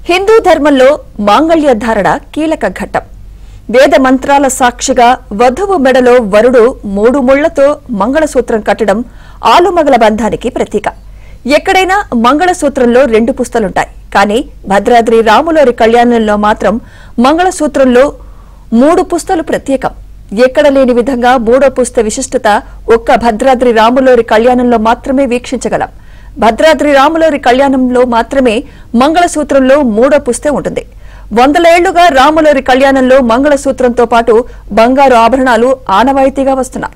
హిందూ ధర్మంలో మాంగళ్య ధారణ కీలక ఘట్టం వేద మంత్రాల సాక్షిగా వధువు మెడలో వరుడు మూడు ముళ్లతో మంగళసూత్రం కట్టడం ఆలుమగల బంధానికి ప్రతీక ఎక్కడైనా మంగళసూత్రంలో రెండు పుస్తలుంటాయి కానీ భద్రాద్రి రాములోరి కళ్యాణంలో మాత్రం మంగళసూత్రంలో మూడు పుస్తలు ప్రత్యేకం ఎక్కడ లేని విధంగా మూడో పుస్త విశిష్టత ఒక్క భద్రాద్రి రాములోరి కళ్యాణంలో మాత్రమే వీక్షించగలం భద్రాద్రి రాములోరి కళ్యాణంలో మాత్రమే మంగళసూత్రంలో మూడో పుస్తే ఉంటుంది వందల ఏళ్లుగా రాములోరి కళ్యాణంలో మంగళసూత్రంతో పాటు బంగారు ఆభరణాలు ఆనవాయితీగా వస్తున్నాయి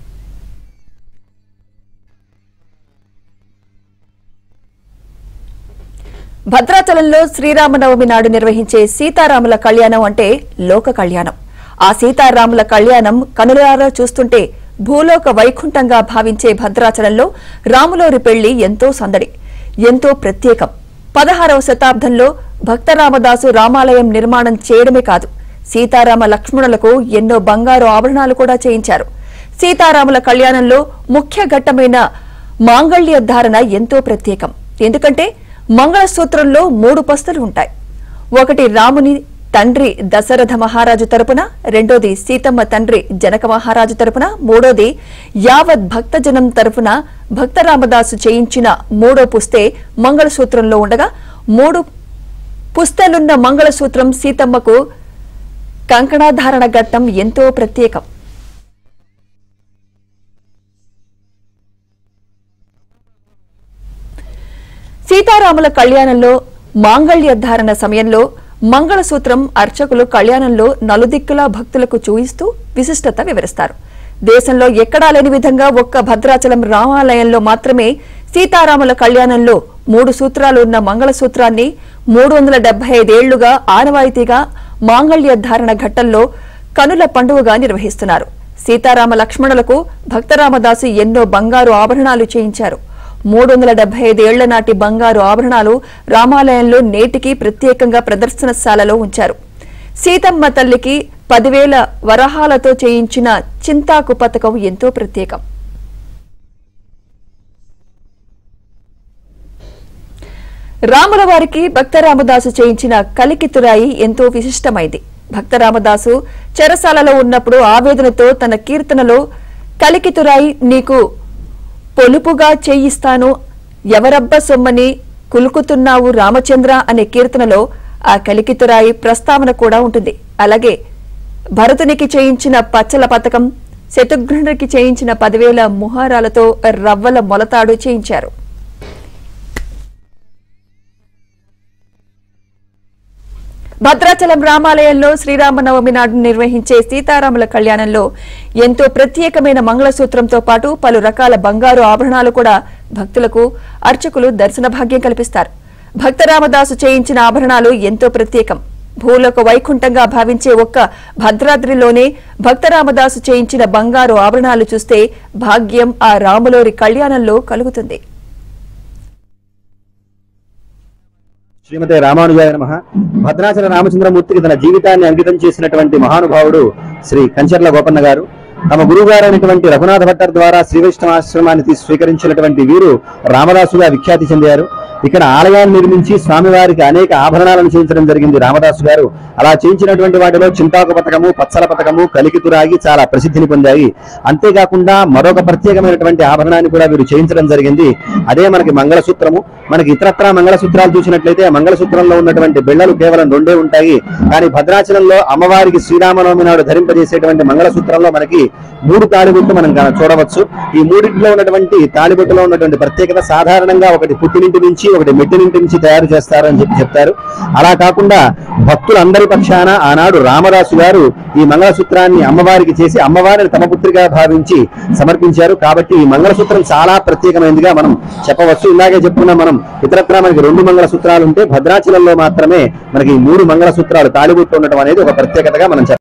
భద్రాచలంలో శ్రీరామనవమి నాడు నిర్వహించే సీతారాముల కళ్యాణం అంటే లోక కళ్యాణం ఆ సీతారాముల కళ్యాణం కనులారా చూస్తుంటే భూలోక వైకుంఠంగా భావించే భద్రాచలంలో రాములోరి పెళ్లి ఎంతో సందడి ఎంతో ప్రత్యేకం పదహారవ శతాబ్దంలో భక్తరామదాసు రామాలయం నిర్మాణం చేయడమే కాదు సీతారామ లక్ష్మణులకు ఎన్నో బంగారు ఆభరణాలు కూడా చేయించారు సీతారాముల కళ్యాణంలో ముఖ్య ఘట్టమైన మాంగళ్య ధారణ ఎంతో ప్రత్యేకం ఎందుకంటే మంగళసూత్రంలో మూడు పస్తులు ఉంటాయి ఒకటి రాముని తండ్రి దశరథ మహారాజు తరపున రెండోది సీతమ్మ తండ్రి జనక మహారాజు తరపున మూడోది యావత్ భక్తజనం తరపున భక్తరామదాసు చేయించిన మూడో పుస్తే మంగళసూత్రంలో ఉండగా మూడు పుస్తలున్న మంగళసూత్రం సీతమ్మకు కంకణాధారణ ఘట్టం ఎంతో ప్రత్యేకం సీతారాముల కళ్యాణంలో మాంగళ్య ధారణ సమయంలో మంగళసూత్రం అర్చకులు కళ్యాణంలో నలుదిక్కులా భక్తులకు చూయిస్తూ విశిష్టత వివరిస్తారు దేశంలో ఎక్కడా లేని విధంగా ఒక్క భద్రాచలం రామాలయంలో మాత్రమే సీతారాముల కళ్యాణంలో మూడు సూత్రాలు ఉన్న మంగళసూత్రాన్ని మూడు వందల డెబ్బై ఐదేళ్లుగా ఆనవాయితీగా మాంగళ్య ధారణ ఘట్టంలో కనుల పండుగగా నిర్వహిస్తున్నారు సీతారామ లక్ష్మణులకు భక్తరామదాసు ఎన్నో బంగారు ఆభరణాలు చేయించారు మూడు వందల డెబ్బై ఐదేళ్ల నాటి బంగారు ఆభరణాలు రామాలయంలో నేటికి ప్రత్యేకంగా ప్రదర్శనశాలలో ఉంచారు సీతమ్మ తల్లికి పదివేల వరహాలతో చేయించిన చింతాకు పథకం ఎంతో ప్రత్యేకం రాముల వారికి భక్తరామదాసు చేయించిన కలికితురాయి ఎంతో విశిష్టమైంది భక్తరామదాసు చెరసాలలో ఉన్నప్పుడు ఆవేదనతో తన కీర్తనలో కలికితురాయి నీకు పొలుపుగా చేయిస్తాను ఎవరబ్బ సొమ్మని కులుకుతున్నావు రామచంద్ర అనే కీర్తనలో ఆ కలికితురాయి ప్రస్తావన కూడా ఉంటుంది అలాగే భరతునికి చేయించిన పచ్చల పథకం శతఘ్నుడికి చేయించిన పదివేల ముహారాలతో రవ్వల మొలతాడు చేయించారు భద్రాచలం రామాలయంలో శ్రీరామనవమి నాడు నిర్వహించే సీతారాముల కళ్యాణంలో ఎంతో ప్రత్యేకమైన మంగళసూత్రంతో పాటు పలు రకాల బంగారు ఆభరణాలు కూడా భక్తులకు అర్చకులు దర్శన భాగ్యం కల్పిస్తారు భక్తరామదాసు చేయించిన ఆభరణాలు ఎంతో ప్రత్యేకం భూలోక వైకుంఠంగా భావించే ఒక్క భద్రాద్రిలోనే భక్తరామదాసు చేయించిన బంగారు ఆభరణాలు చూస్తే భాగ్యం ఆ రాములోరి కళ్యాణంలో కలుగుతుంది శ్రీమతి రామానుజాయ నమ భద్రాచల రామచంద్రమూర్తికి తన జీవితాన్ని అంకితం చేసినటువంటి మహానుభావుడు శ్రీ కంచర్ల గోపన్న గారు తమ గురువు గారైనటువంటి రఘునాథ భట్టర్ ద్వారా శ్రీ వైష్ణవాశ్రమాన్ని తీసి స్వీకరించినటువంటి వీరు రామదాసుగా విఖ్యాతి చెందారు ఇక్కడ ఆలయాన్ని నిర్మించి స్వామివారికి అనేక ఆభరణాలను చేయించడం జరిగింది రామదాసు గారు అలా చేయించినటువంటి వాటిలో చింతాకు పథకము పచ్చల పథకము కలికితురాగి చాలా ప్రసిద్ధిని పొందాయి అంతేకాకుండా మరొక ప్రత్యేకమైనటువంటి ఆభరణాన్ని కూడా వీరు చేయించడం జరిగింది అదే మనకి మంగళసూత్రము మనకి ఇతరత్ర మంగళసూత్రాలు చూసినట్లయితే ఆ మంగళసూత్రంలో ఉన్నటువంటి బిళ్ళలు కేవలం రెండే ఉంటాయి కానీ భద్రాచలంలో అమ్మవారికి శ్రీరామనవమి నాడు ధరింపజేసేటువంటి మంగళసూత్రంలో మనకి మూడు తాళిబొట్లు మనం గా- చూడవచ్చు ఈ మూడింటిలో ఉన్నటువంటి తాళిబొట్టులో ఉన్నటువంటి ప్రత్యేకత సాధారణంగా ఒకటి పుట్టినింటి నుంచి ఒకటి మెట్టినింటి నుంచి తయారు చేస్తారు అని చెప్పి చెప్తారు అలా కాకుండా భక్తులందరి పక్షాన ఆనాడు రామదాసు గారు ఈ మంగళసూత్రాన్ని అమ్మవారికి చేసి అమ్మవారిని తమ పుత్రిగా భావించి సమర్పించారు కాబట్టి ఈ మంగళసూత్రం చాలా ప్రత్యేకమైనదిగా మనం చెప్పవచ్చు ఇలాగే చెప్పుకున్నాం మనం ఇతరత్ర మనకి రెండు మంగళసూత్రాలు ఉంటే భద్రాచలంలో మాత్రమే మనకి ఈ మూడు మంగళసూత్రాలు తాళిబొట్టు ఉండటం అనేది ఒక ప్రత్యేకతగా మనం చెప్ప